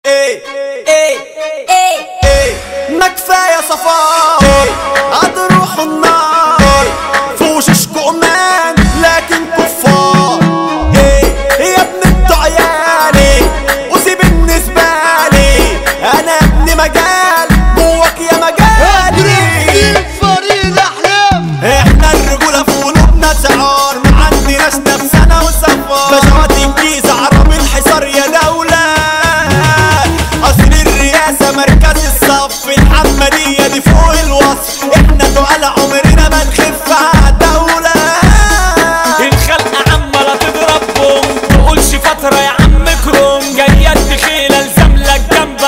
ايه ايه ايه ايه ما كفايه صفاء ايه هتروحوا النار ايه في وشوشكوا امان لكن كفار ايه يا ابن انتوا عيالي وسيب بالنسبه لي انا ابن مجال جواك يا مجالي فريق الاحلام احنا الرجولة في قلوبنا شعار ما عندناش نفسنا وسفار بشوات انجليز عرب الحصار يا دولة قصر الرئاسة مركز الصف الحمدية دي فوق الوصف احنا تقال عمرنا ما نخف عالدولة الخلق عمالة تضرب بوم تقولش فترة يا عم كروم جاية تخيلة الزملك جنب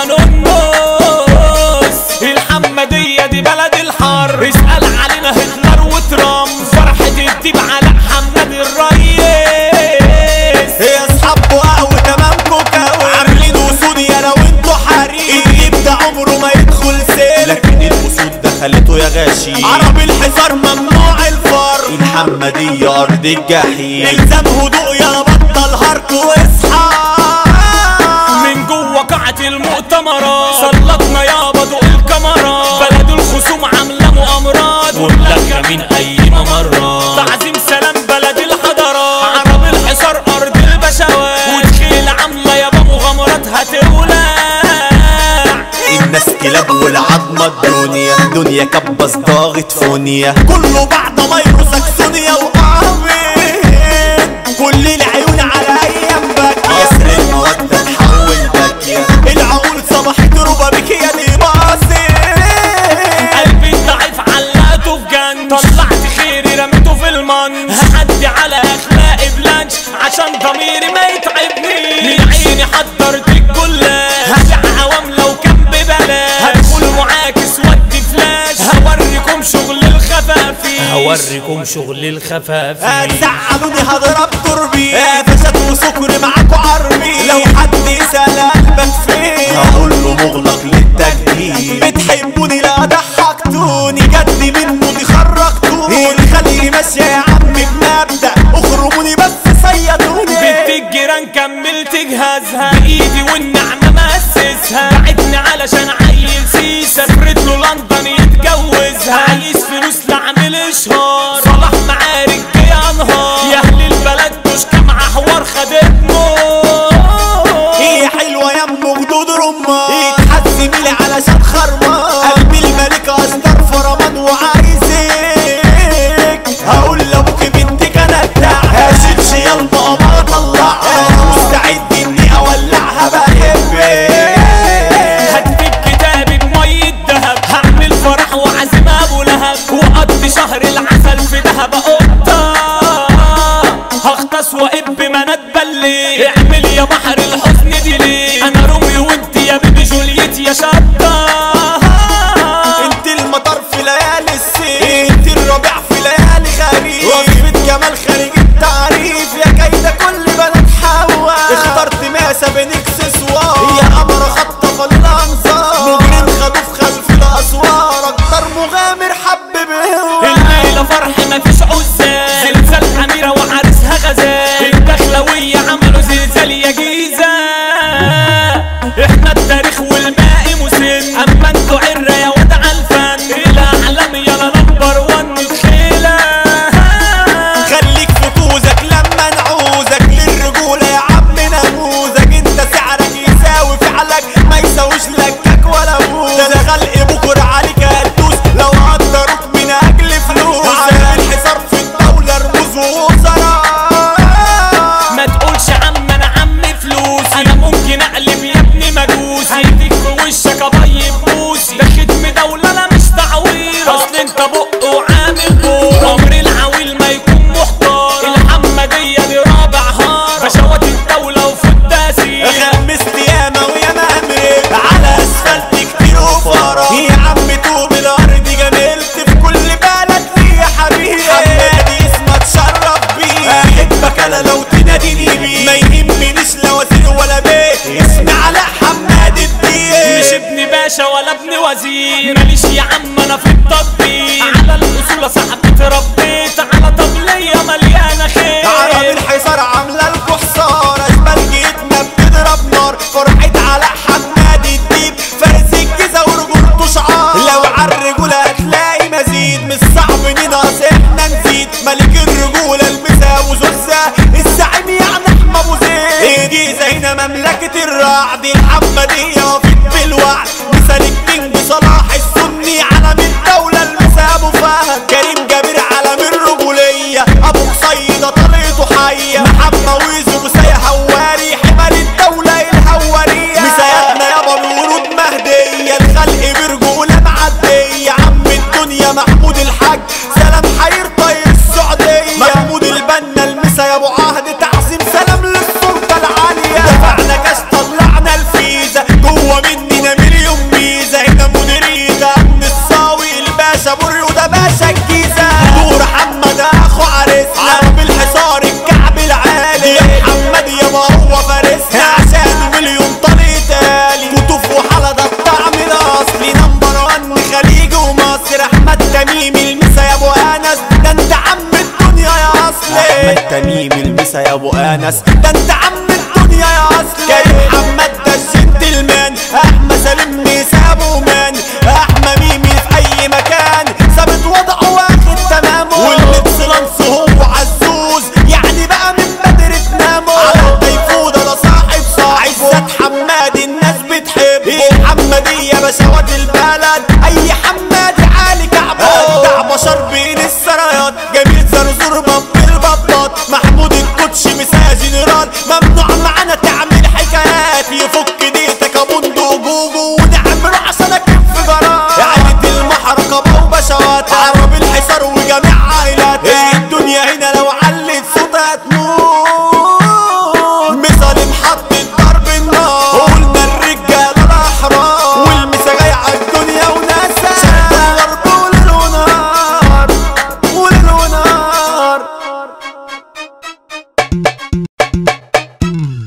نص الحمدية دي بلد الحر اسأل علينا هتلر وترام فرحة الديب على محمد الريس يا اصحاب قهوة تمامكوا كوي عاملين اسود يا لو انتوا حريق الجيب ده عمره ما يدخل سيل لكن الاسود دخلته يا غاشي عرب الحصار ممنوع الفر الحمدية ارض الجحيم الزم هدوء يا بطل هارك واصحى من جوه قاعة المؤتمرات سلطنا يابا ضوء الكاميرات بلد الخصوم عاملة مؤامرات وملاكة من أي ممرات تعظيم سلام بلد الحضارات عرب الحصار أرض البشوات وتخيل عاملة يابا مغامرات هتولع الناس كلاب والعظمة الدنيا دنيا كبس ضاغط فونيا كله بعد ما يرقصك سونيا وقهوة كل العيون على ايام باكية يسر المودة تحول باكية العقول صبحت ربا بك يا دي باصي قلبي الضعيف علقته في جنج طلعت خيري رميته في المنش هعدي على اخلاقي بلانش عشان ضميري ما يتعبني من عيني حضرت الجلاش هبيع عوام لو كان ببلاش هدخل معاكس ودي فلاش هوريكم شغل الخفافي هوريكم شغل الخفافي هتزعلوني هضرب تربي فشت وسكر معاكوا عربي لو حد يسأل قلبك فين هقول له مغلق للتجديد بتحبوني لا ضحكتوني جد منه دي خرجتوني الخلي ماشية يا عم بمبدأ اخرموني بس صيدوني بنت الجيران كملت جهازها بايدي والنعمة مأسسها بعتني علشان عيل سيسة سافرت له لندن يتجوزها عايز فلوس لعمل اشهار صلاح معارك يا نهار يا اهل البلد مش كام حوار خدتمه هي حلوة يا ام خدود رمان يتحزمي لي علشان خرمان قلبي الملك اصدر فرمان وعايزك هقول لابوك بنتك انا بتاعها هشيل شيال ماما اطلعها مستعد اني اولعها بحبك هكتب كتابي بمية دهب هعمل فرح وعزم ابو لهب واقضي شهر العسل في دهب قطة هغطس واب ما نتبلي اعمل يا بحر الحزن دي ليه انا روميو وانت يا بيبي جولييت يا شطة انت المطر في ليالي الصيف انت الربيع في ليالي خريف وصفة جمال خارج التعريف يا كيدة كل بنات حوا اخترت ماسة بين اكسسوار يا قمرة خطفة للانظار مجرم خدوه في خلف الاسوار اكتر مغامر حب بهوا الليلة فرح مفيش عزال زلزال أميرة وعرسها غزال الدخلوية عملوا زلزال يا جيزة احنا التاريخ والماء مسن اما انتوا عرة يا واد عالفن الاعلام يلا نمبر وان تخيلة خليك في كوزك لما نعوزك للرجولة يا عم نموذج انت سعرك يساوي فعلك ما يساويش لكك ولا بوز ده انا خلق بكرة عليك هتدوس لو قدروك من اجل فلوس عشان الحصار في الدولة رموز ووزراء ما تقولش عم انا عم فلوس انا ممكن اقلب يا ابني مجوس هيديك في وشك ابيض بوسي ده ختم دولة انا مش تعوير اصل انت بق وعامل بور عمر العويل ما يكون محتار الحمدية دي رابع هار بشوات الدولة وفي التأثير غمست ياما وياما امرك على اسفلت كتير وفرا يا عم توب الارض جملت في كل بلد ليا حبيبي حمادي اسمك تشرف بيه احبك انا لو تناديني بيه ما يهمنيش لا وزير ولا بيه اسمي علاء حماد الدين مش ابن باشا ولا ابن وزير ماليش يا عم انا في التطبيق على الاصول صاحبي اتربيت على طبلية مليانة خير عرب الحصار عامله لكم حصار اشبال جيتنا بتضرب نار فرحة علاء حماد وعد الحمدية وفيت بالوعد مثال الكينج صلاح السني علم الدولة المسا ابو فهد كريم جابر علم الرجولية ابو قصيدة طريقته حية محمد ويزو وسيا هواري حمل الدولة الهوارية مساياتنا يابا بورود مهدية الخلق برجولة معدية عم الدنيا محمود الحاج سلام حير طير السعودية محمود البنا المسا يا ابو عهد تعظيم سلام للسلطة العالية دفعنا كاش طلعنا الفيزا جوه مننا مليون ميزة هنا مديرية ابن الصاوي الباشا بري وده باشا الجيزة دور محمد اخو عريسنا عرب الحصار الكعب العالي يا محمد يابا هو فارسنا عشان مليون طريق تالي كتوف وحلا ده الطعم الاصلي نمبر وان خليج ومصر احمد تميم المسا يا ابو انس ده انت عم الدنيا يا اصلي احمد تميم المسا يا ابو انس ده انت عم الدنيا يا اصلي كريم محمد ده الجنتلمان احمد سالم ابو مان احمد ميمي في اي مكان ثابت وضعه واخد تمامه والاكسلانس هو عزوز يعني بقى من بدر تنامه على الديفودة ده صاحب صاحب عزت حماد الناس بتحبه الحمدية بشوات البلد اي حمد